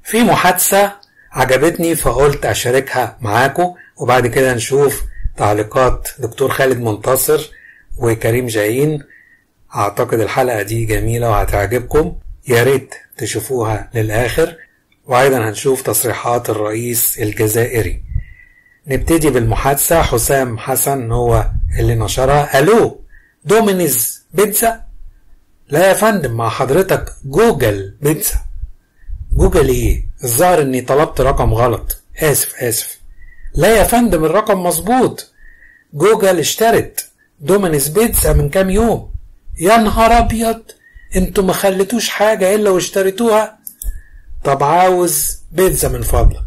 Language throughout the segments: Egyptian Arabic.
في محادثة عجبتني فقلت أشاركها معاكم وبعد كده نشوف تعليقات دكتور خالد منتصر وكريم جايين أعتقد الحلقة دي جميلة وهتعجبكم يا ريت تشوفوها للآخر وأيضا هنشوف تصريحات الرئيس الجزائري نبتدي بالمحادثة حسام حسن هو اللي نشرها ألو دومينيز بيتزا لا يا فندم مع حضرتك جوجل بيتزا جوجل ايه الظاهر اني طلبت رقم غلط اسف اسف لا يا فندم الرقم مظبوط جوجل اشترت دومينيز بيتزا من كام يوم يا نهار ابيض انتوا ما خليتوش حاجة الا واشتريتوها طب عاوز بيتزا من فضلك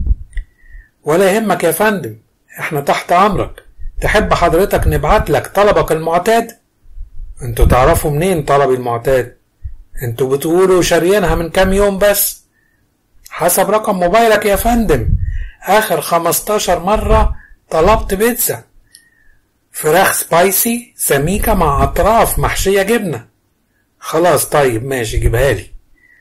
ولا يهمك يا فندم احنا تحت امرك تحب حضرتك نبعت لك طلبك المعتاد انتوا تعرفوا منين طلبي المعتاد انتوا بتقولوا شاريينها من كام يوم بس حسب رقم موبايلك يا فندم اخر 15 مرة طلبت بيتزا فراخ سبايسي سميكة مع اطراف محشية جبنة خلاص طيب ماشي جيبها لي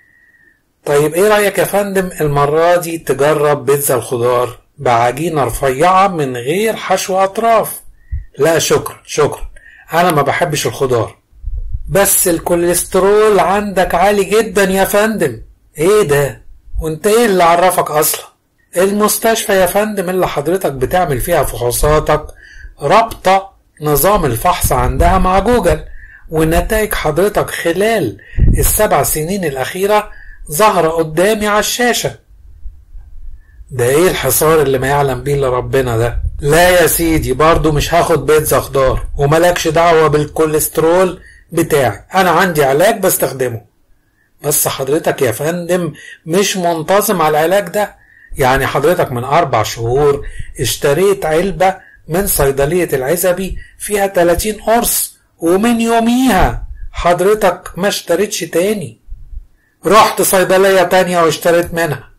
طيب ايه رأيك يا فندم المرة دي تجرب بيتزا الخضار بعجينة رفيعة من غير حشو أطراف لا شكرا شكرا أنا ما بحبش الخضار بس الكوليسترول عندك عالي جدا يا فندم ايه ده وانت ايه اللي عرفك اصلا المستشفى يا فندم اللي حضرتك بتعمل فيها فحوصاتك رابطة نظام الفحص عندها مع جوجل ونتائج حضرتك خلال السبع سنين الأخيرة ظاهرة قدامي على الشاشة ده ايه الحصار اللي ما يعلم بيه الا ربنا ده لا يا سيدي برضو مش هاخد بيتزا خضار وملكش دعوة بالكوليسترول بتاعي انا عندي علاج بستخدمه بس حضرتك يا فندم مش منتظم على العلاج ده يعني حضرتك من اربع شهور اشتريت علبة من صيدلية العزبي فيها 30 قرص ومن يوميها حضرتك ما اشتريتش تاني رحت صيدلية تانية واشتريت منها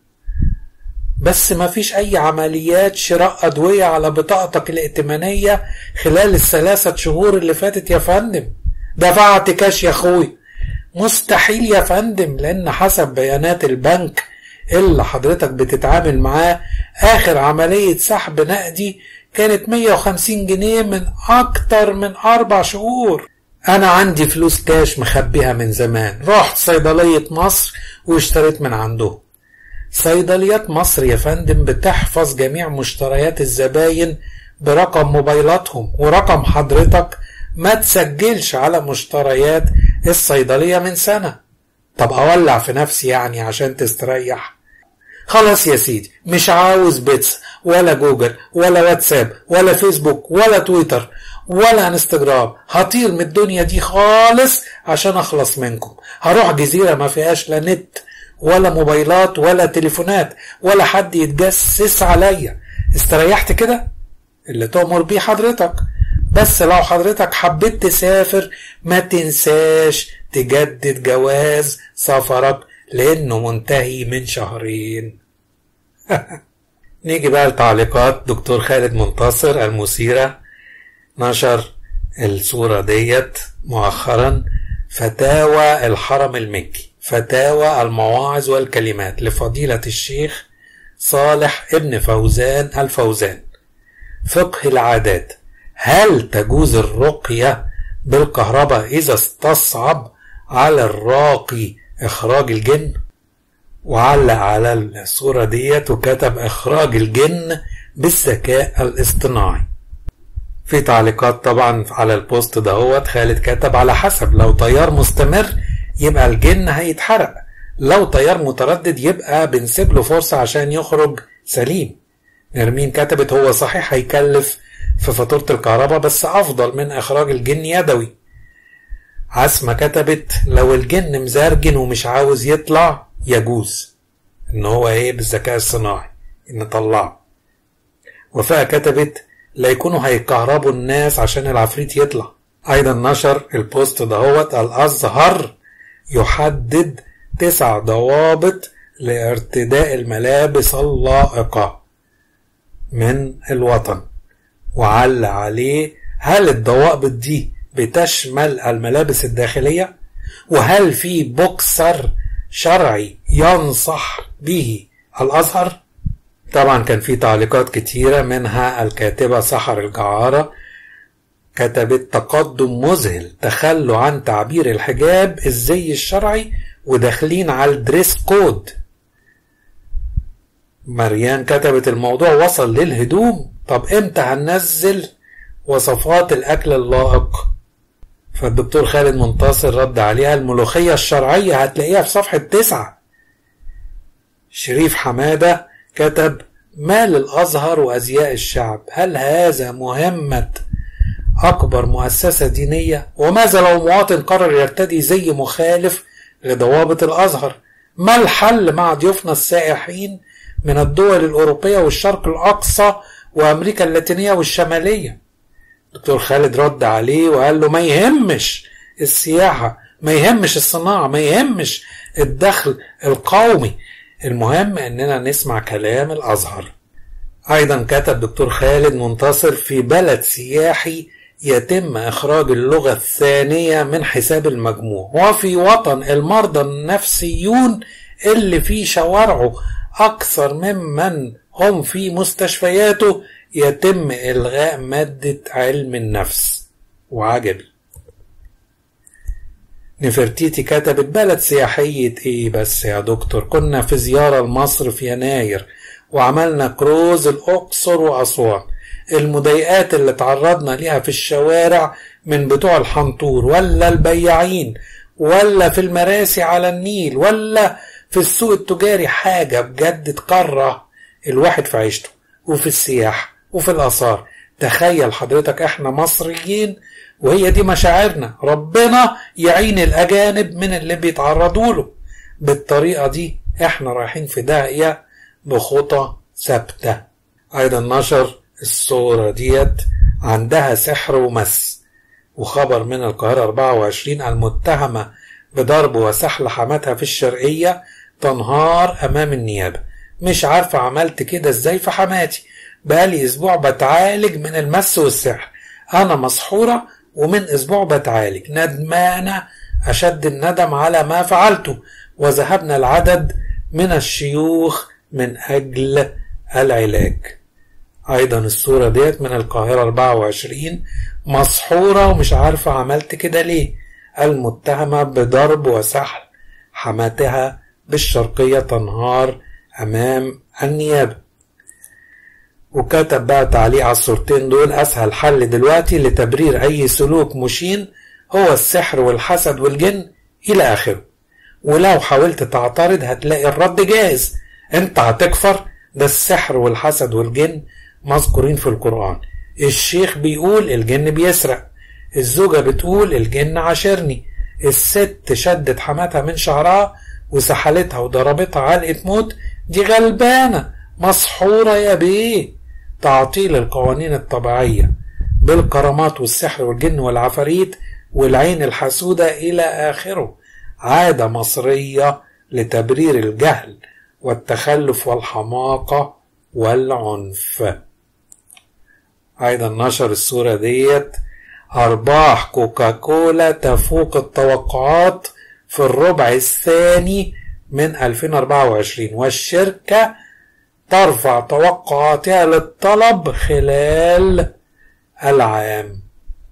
بس ما فيش أي عمليات شراء أدوية على بطاقتك الائتمانية خلال الثلاثة شهور اللي فاتت يا فندم دفعت كاش يا أخوي مستحيل يا فندم لأن حسب بيانات البنك اللي حضرتك بتتعامل معاه آخر عملية سحب نقدي كانت 150 جنيه من أكتر من أربع شهور أنا عندي فلوس كاش مخبيها من زمان رحت صيدلية مصر واشتريت من عندهم صيدليات مصر يا فندم بتحفظ جميع مشتريات الزباين برقم موبايلاتهم ورقم حضرتك ما تسجلش على مشتريات الصيدلية من سنة طب أولع في نفسي يعني عشان تستريح خلاص يا سيدي مش عاوز بيتس ولا جوجل ولا واتساب ولا فيسبوك ولا تويتر ولا انستجرام هطير من الدنيا دي خالص عشان اخلص منكم هروح جزيرة ما فيهاش لا نت ولا موبايلات ولا تليفونات ولا حد يتجسس عليا استريحت كده اللي تؤمر بيه حضرتك بس لو حضرتك حبيت تسافر ما تنساش تجدد جواز سفرك لانه منتهي من شهرين نيجي بقى لتعليقات دكتور خالد منتصر المثيرة نشر الصورة ديت مؤخرا فتاوى الحرم المكي فتاوى المواعظ والكلمات لفضيلة الشيخ صالح ابن فوزان الفوزان فقه العادات هل تجوز الرقية بالكهرباء إذا استصعب على الراقي إخراج الجن وعلق على الصورة ديت وكتب إخراج الجن بالذكاء الاصطناعي في تعليقات طبعا على البوست دهوت خالد كتب على حسب لو تيار مستمر يبقى الجن هيتحرق لو تيار متردد يبقى بنسيب له فرصة عشان يخرج سليم نرمين كتبت هو صحيح هيكلف في فاتورة الكهرباء بس أفضل من إخراج الجن يدوي عسمة كتبت لو الجن مزرجن ومش عاوز يطلع يجوز إن هو إيه بالذكاء الصناعي نطلعه وفاء كتبت لا يكونوا هيكهربوا الناس عشان العفريت يطلع أيضا نشر البوست دهوت الأزهر يحدد تسع ضوابط لارتداء الملابس اللائقة من الوطن وعلق عليه هل الضوابط دي بتشمل الملابس الداخلية وهل في بوكسر شرعي ينصح به الأزهر طبعا كان في تعليقات كتيرة منها الكاتبة سحر الجعارة كتبت تقدم مذهل تخلوا عن تعبير الحجاب الزي الشرعي وداخلين على الدريس كود مريان كتبت الموضوع وصل للهدوم طب امتى هننزل وصفات الاكل اللائق فالدكتور خالد منتصر رد عليها الملوخية الشرعية هتلاقيها في صفحة تسعة شريف حمادة كتب مال الأزهر وأزياء الشعب هل هذا مهمة أكبر مؤسسة دينية وماذا لو مواطن قرر يرتدي زي مخالف لضوابط الأزهر ما الحل مع ضيوفنا السائحين من الدول الأوروبية والشرق الأقصى وأمريكا اللاتينية والشمالية دكتور خالد رد عليه وقال له ما يهمش السياحة ما يهمش الصناعة ما يهمش الدخل القومي المهم اننا نسمع كلام الازهر ايضا كتب دكتور خالد منتصر في بلد سياحي يتم اخراج اللغة الثانية من حساب المجموع وفي وطن المرضى النفسيون اللي في شوارعه اكثر ممن هم في مستشفياته يتم الغاء مادة علم النفس وعجبي نفرتيتي كتبت بلد سياحية ايه بس يا دكتور كنا في زيارة لمصر في يناير وعملنا كروز الأقصر وأسوان المضايقات اللي تعرضنا ليها في الشوارع من بتوع الحنطور ولا البياعين ولا في المراسي على النيل ولا في السوق التجاري حاجة بجد تكره الواحد في عيشته وفي السياحة وفي الآثار تخيل حضرتك احنا مصريين وهي دي مشاعرنا ربنا يعين الأجانب من اللي بيتعرضوا له بالطريقة دي احنا رايحين في داهية بخطى ثابتة أيضا نشر الصورة ديت عندها سحر ومس وخبر من القاهرة 24 المتهمة بضرب وسحل حماتها في الشرقية تنهار أمام النيابة مش عارفة عملت كده ازاي في حماتي بقالي أسبوع بتعالج من المس والسحر أنا مسحورة ومن أسبوع بتعالج ندمانة أشد الندم على ما فعلته وذهبنا العدد من الشيوخ من أجل العلاج أيضا الصورة ديت من القاهرة 24 مسحورة ومش عارفة عملت كده ليه المتهمة بضرب وسحل حماتها بالشرقية تنهار أمام النيابة وكتب بقى تعليق على الصورتين دول أسهل حل دلوقتي لتبرير أي سلوك مشين هو السحر والحسد والجن إلى آخره ولو حاولت تعترض هتلاقي الرد جاهز انت هتكفر ده السحر والحسد والجن مذكورين في القرآن الشيخ بيقول الجن بيسرق الزوجة بتقول الجن عاشرني الست شدت حماتها من شعرها وسحلتها وضربتها علقة موت دي غلبانة مسحورة يا بيه تعطيل القوانين الطبيعية بالكرامات والسحر والجن والعفاريت والعين الحسودة إلى آخره عادة مصرية لتبرير الجهل والتخلف والحماقة والعنف أيضا نشر الصورة ديت أرباح كوكاكولا تفوق التوقعات في الربع الثاني من 2024 والشركة ترفع توقعاتها للطلب خلال العام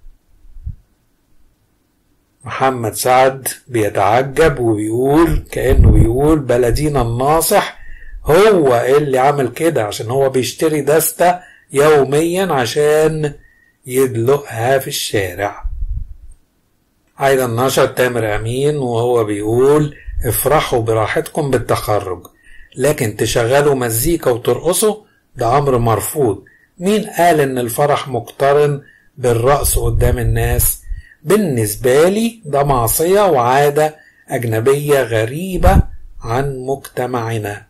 محمد سعد بيتعجب وبيقول كأنه بيقول بلدينا الناصح هو اللي عمل كده عشان هو بيشتري دستة يوميا عشان يدلقها في الشارع أيضا نشر تامر أمين وهو بيقول افرحوا براحتكم بالتخرج لكن تشغلوا مزيكا وترقصوا ده أمر مرفوض مين قال إن الفرح مقترن بالرقص قدام الناس بالنسبة لي ده معصية وعادة أجنبية غريبة عن مجتمعنا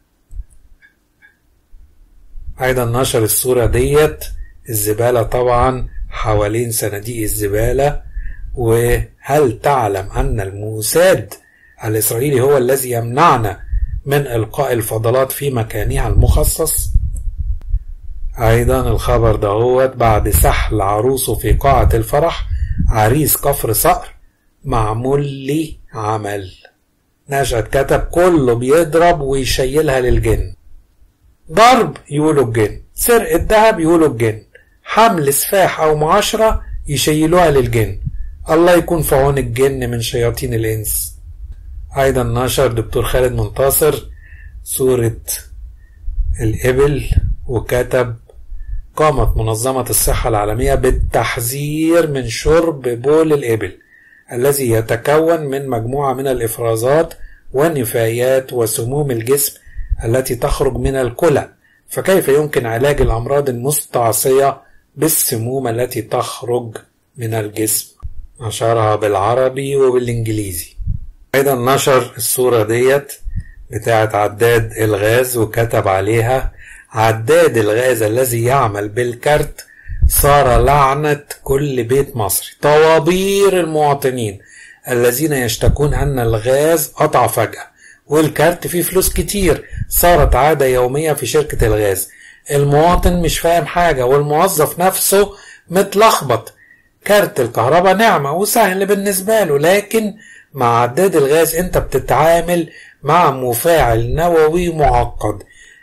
أيضا نشر الصورة ديت الزبالة طبعا حوالين صناديق الزبالة وهل تعلم أن الموساد الإسرائيلي هو الذي يمنعنا من إلقاء الفضلات في مكانها المخصص أيضا الخبر دهوت بعد سحل عروسه في قاعة الفرح عريس كفر صقر معمول لي عمل نشأة كتب كله بيضرب ويشيلها للجن ضرب يقولوا الجن سرقة ذهب يقولوا الجن حمل سفاح أو معاشرة يشيلوها للجن الله يكون في عون الجن من شياطين الإنس أيضا نشر دكتور خالد منتصر صورة الإبل وكتب قامت منظمة الصحة العالمية بالتحذير من شرب بول الإبل الذي يتكون من مجموعة من الإفرازات والنفايات وسموم الجسم التي تخرج من الكلى فكيف يمكن علاج الأمراض المستعصية بالسموم التي تخرج من الجسم نشرها بالعربي وبالإنجليزي أيضا نشر الصورة ديت بتاعت عداد الغاز وكتب عليها عداد الغاز الذي يعمل بالكارت صار لعنة كل بيت مصري طوابير المواطنين الذين يشتكون أن الغاز قطع فجأة والكارت فيه فلوس كتير صارت عادة يومية في شركة الغاز المواطن مش فاهم حاجة والموظف نفسه متلخبط كارت الكهرباء نعمة وسهل بالنسبة له لكن مع عداد الغاز انت بتتعامل مع مفاعل نووي معقد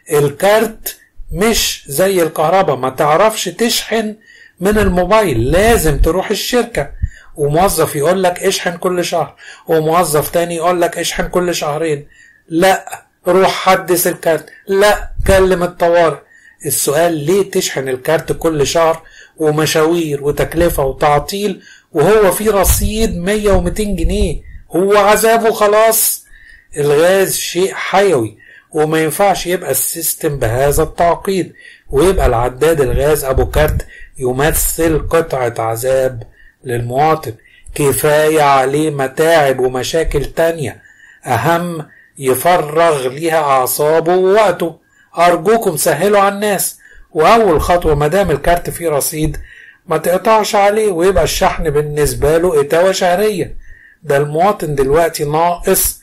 الكارت مش زي الكهرباء ما تعرفش تشحن من الموبايل لازم تروح الشركة وموظف يقول لك اشحن كل شهر وموظف تاني يقول لك اشحن كل شهرين لا روح حدث الكارت لا كلم الطوارئ السؤال ليه تشحن الكارت كل شهر ومشاوير وتكلفة وتعطيل وهو في رصيد 100 و200 جنيه هو عذابه خلاص الغاز شيء حيوي وما ينفعش يبقى السيستم بهذا التعقيد ويبقى العداد الغاز ابو كارت يمثل قطعة عذاب للمواطن كفاية عليه متاعب ومشاكل تانية أهم يفرغ ليها أعصابه ووقته أرجوكم سهلوا على الناس وأول خطوة مدام الكارت فيه رصيد ما تقطعش عليه ويبقى الشحن بالنسبة له إتاوة شهرية ده المواطن دلوقتي ناقص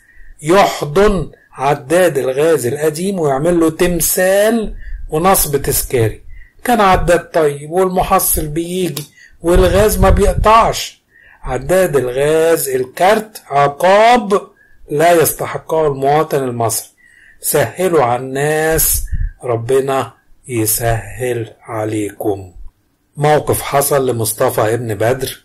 يحضن عداد الغاز القديم ويعمل له تمثال ونصب تذكاري كان عداد طيب والمحصل بيجي والغاز ما بيقطعش عداد الغاز الكارت عقاب لا يستحقه المواطن المصري سهلوا على الناس ربنا يسهل عليكم موقف حصل لمصطفى ابن بدر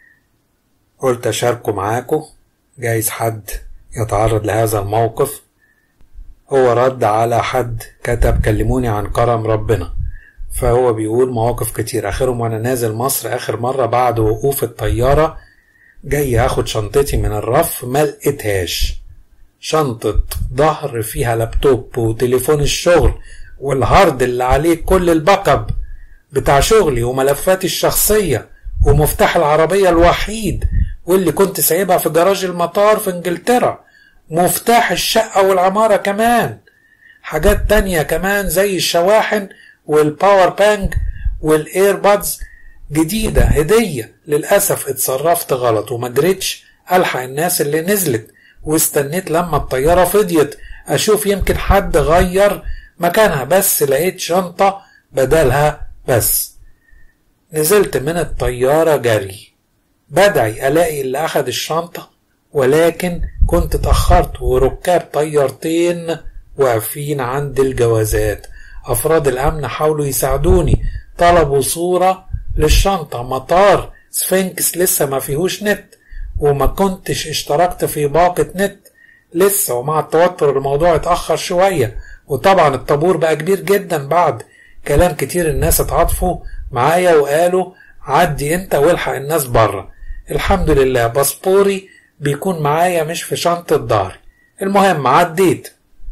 قلت أشاركه معاكم جايز حد يتعرض لهذا الموقف هو رد على حد كتب كلموني عن كرم ربنا فهو بيقول مواقف كتير آخرهم وأنا نازل مصر آخر مرة بعد وقوف الطيارة جاي أخد شنطتي من الرف ما لقيتهاش شنطة ظهر فيها لابتوب وتليفون الشغل والهارد اللي عليه كل الباك اب بتاع شغلي وملفاتي الشخصية ومفتاح العربية الوحيد واللي كنت سايبها في جراج المطار في انجلترا مفتاح الشقة والعمارة كمان حاجات تانية كمان زي الشواحن والباور بانك والايربادز جديدة هدية للأسف اتصرفت غلط وما جريتش ألحق الناس اللي نزلت واستنيت لما الطيارة فضيت أشوف يمكن حد غير مكانها بس لقيت شنطة بدلها بس نزلت من الطيارة جري بدعي ألاقي اللي أخد الشنطة ولكن كنت اتأخرت وركاب طيارتين واقفين عند الجوازات أفراد الأمن حاولوا يساعدوني طلبوا صورة للشنطة مطار سفنكس لسه ما فيهوش نت وما كنتش اشتركت في باقة نت لسه ومع التوتر الموضوع اتأخر شوية وطبعا الطابور بقى كبير جدا بعد كلام كتير الناس اتعاطفوا معايا وقالوا عدي انت والحق الناس بره الحمد لله باسبوري بيكون معايا مش في شنطة ظهري المهم عديت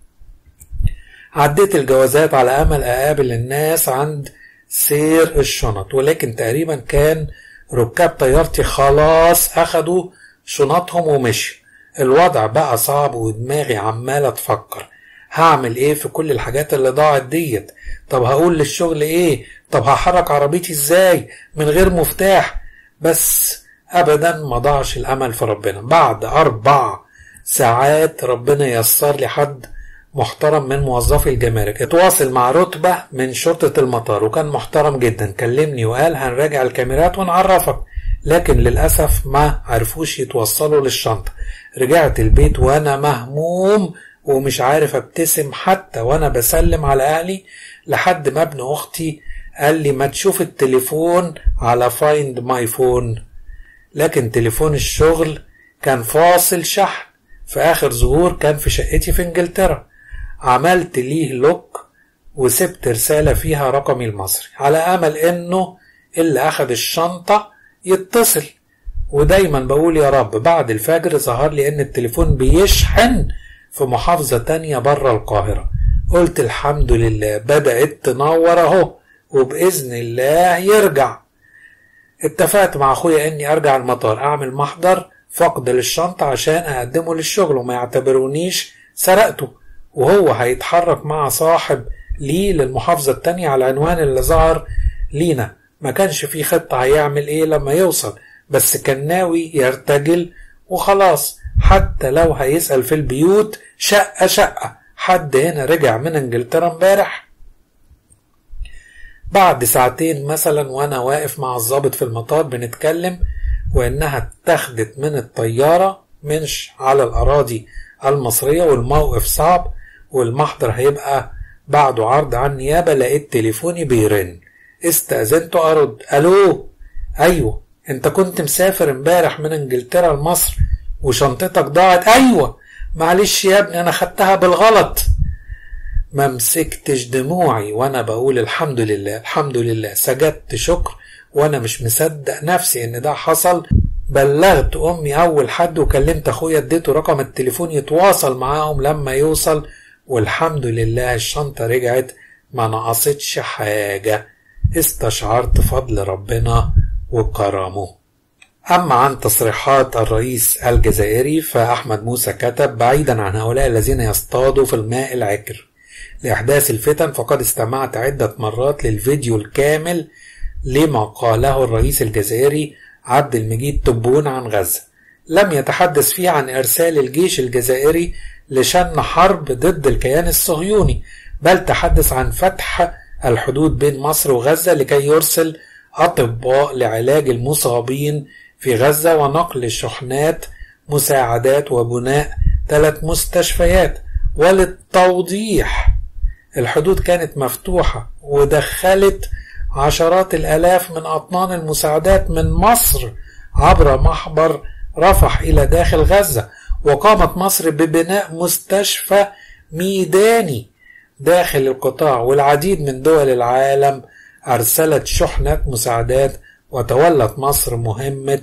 عديت الجوازات على أمل أقابل الناس عند سير الشنط ولكن تقريبا كان ركاب طيارتي خلاص أخدوا شنطهم ومشوا الوضع بقى صعب ودماغي عمالة تفكر هعمل ايه في كل الحاجات اللي ضاعت ديت طب هقول للشغل ايه طب هحرك عربيتي ازاي من غير مفتاح بس ابدا ما ضاعش الامل في ربنا بعد اربع ساعات ربنا يسر لي حد محترم من موظفي الجمارك اتواصل مع رتبة من شرطة المطار وكان محترم جدا كلمني وقال هنراجع الكاميرات ونعرفك لكن للأسف ما عرفوش يتوصلوا للشنطة رجعت البيت وأنا مهموم ومش عارف ابتسم حتى وأنا بسلم على أهلي لحد ما ابن أختي قال لي ما تشوف التليفون على فايند ماي فون لكن تليفون الشغل كان فاصل شحن في آخر ظهور كان في شقتي في إنجلترا عملت ليه لوك وسبت رسالة فيها رقمي المصري على أمل إنه اللي أخد الشنطة يتصل ودايما بقول يا رب بعد الفجر ظهر لي إن التليفون بيشحن في محافظة تانية برا القاهرة قلت الحمد لله بدأت تنور أهو وبإذن الله يرجع اتفقت مع أخويا إني أرجع المطار أعمل محضر فقد للشنطة عشان أقدمه للشغل وما يعتبرونيش سرقته وهو هيتحرك مع صاحب ليه للمحافظة التانية على العنوان اللي ظهر لينا ما كانش في خطة هيعمل ايه لما يوصل بس كان ناوي يرتجل وخلاص حتى لو هيسأل في البيوت شقة شقة حد هنا رجع من انجلترا امبارح بعد ساعتين مثلا وانا واقف مع الضابط في المطار بنتكلم وانها اتخذت من الطيارة مش على الاراضي المصرية والموقف صعب والمحضر هيبقى بعده عرض عن نيابة لقيت تليفوني بيرن استأذنت أرد ألو أيوة أنت كنت مسافر امبارح من إنجلترا لمصر وشنطتك ضاعت أيوة معلش يا ابني أنا خدتها بالغلط ما مسكتش دموعي وأنا بقول الحمد لله الحمد لله سجدت شكر وأنا مش مصدق نفسي إن ده حصل بلغت أمي أول حد وكلمت أخويا اديته رقم التليفون يتواصل معاهم لما يوصل والحمد لله الشنطة رجعت ما نقصتش حاجة استشعرت فضل ربنا وكرمه أما عن تصريحات الرئيس الجزائري فأحمد موسى كتب بعيدا عن هؤلاء الذين يصطادوا في الماء العكر لإحداث الفتن فقد استمعت عدة مرات للفيديو الكامل لما قاله الرئيس الجزائري عبد المجيد تبون عن غزة لم يتحدث فيه عن إرسال الجيش الجزائري لشن حرب ضد الكيان الصهيوني بل تحدث عن فتح الحدود بين مصر وغزة لكي يرسل أطباء لعلاج المصابين في غزة ونقل شحنات مساعدات وبناء ثلاث مستشفيات وللتوضيح الحدود كانت مفتوحة ودخلت عشرات الآلاف من أطنان المساعدات من مصر عبر محبر رفح إلى داخل غزة وقامت مصر ببناء مستشفى ميداني داخل القطاع والعديد من دول العالم أرسلت شحنة مساعدات وتولت مصر مهمة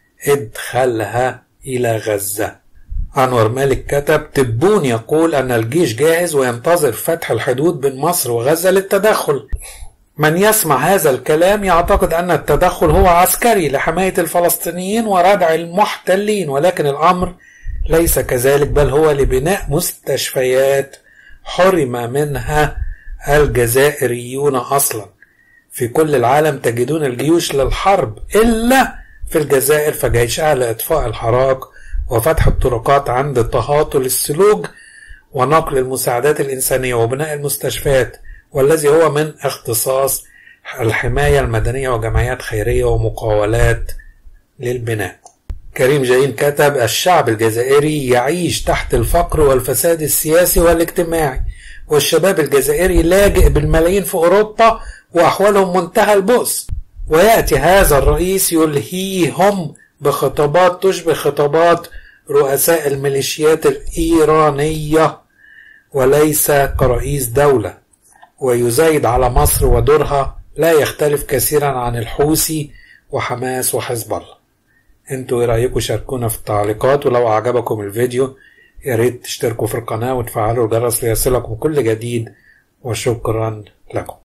إدخالها إلى غزة أنور مالك كتب تبون يقول أن الجيش جاهز وينتظر فتح الحدود بين مصر وغزة للتدخل من يسمع هذا الكلام يعتقد أن التدخل هو عسكري لحماية الفلسطينيين وردع المحتلين ولكن الأمر ليس كذلك بل هو لبناء مستشفيات حرم منها الجزائريون أصلا في كل العالم تجدون الجيوش للحرب إلا في الجزائر فجيشها لإطفاء الحراق وفتح الطرقات عند تهاطل السلوج ونقل المساعدات الإنسانية وبناء المستشفيات والذي هو من اختصاص الحماية المدنية وجمعيات خيرية ومقاولات للبناء كريم جايين كتب الشعب الجزائري يعيش تحت الفقر والفساد السياسي والاجتماعي والشباب الجزائري لاجئ بالملايين في أوروبا وأحوالهم منتهى البؤس ويأتي هذا الرئيس يلهيهم بخطابات تشبه خطابات رؤساء الميليشيات الإيرانية وليس كرئيس دولة ويزايد على مصر ودورها لا يختلف كثيرا عن الحوثي وحماس وحزب الله انتوا ايه رايكم شاركونا في التعليقات ولو اعجبكم الفيديو يا ريت تشتركوا في القناه وتفعلوا الجرس ليصلكم كل جديد وشكرا لكم